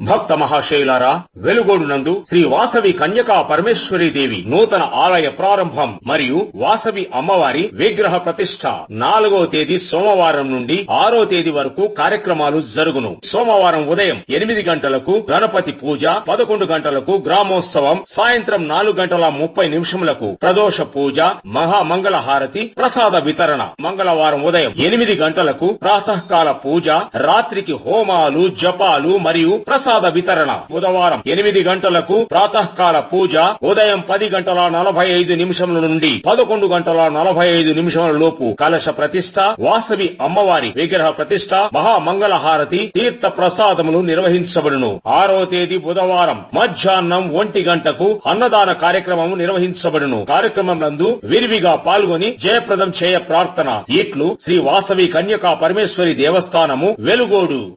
భక్త మహాశైలారా వెలుగోడు నందు శ్రీ వాసవి కన్యకా పరమేశ్వరి దేవి నూతన ఆలయ ప్రారంభం మరియు వాసవి అమ్మవారి విగ్రహ ప్రతిష్ట నాలుగో తేదీ సోమవారం నుండి ఆరో తేదీ వరకు కార్యక్రమాలు జరుగును సోమవారం ఉదయం ఎనిమిది గంటలకు గణపతి పూజ పదకొండు గంటలకు గ్రామోత్సవం సాయంత్రం నాలుగు గంటల ముప్పై నిమిషములకు ప్రదోష పూజ మహామంగళ హారతి ప్రసాద వితరణ మంగళవారం ఉదయం ఎనిమిది గంటలకు ప్రాతకాల పూజ రాత్రికి హోమాలు జపాలు మరియు ప్రసాద వితరణ బుధవారం ఎనిమిది గంటలకు ప్రాతకాల పూజ ఉదయం పది గంటల నలభై ఐదు నిమిషముల నుండి పదకొండు గంటల నలభై ఐదు నిమిషముల లోపు కలశ ప్రతిష్ట వాసవి అమ్మవారి విగ్రహ ప్రతిష్ట మహామంగళ హారతి తీర్థ ప్రసాదములు నిర్వహించబడును ఆరో తేదీ బుధవారం మధ్యాహ్నం ఒంటి గంటకు అన్నదాన కార్యక్రమం నిర్వహించబడును కార్యక్రమం నందు విరివిగా పాల్గొని జయప్రదం చేయ ప్రార్థన ఇట్లు శ్రీ వాసవి కన్యకా పరమేశ్వరి దేవస్థానము వెలుగోడు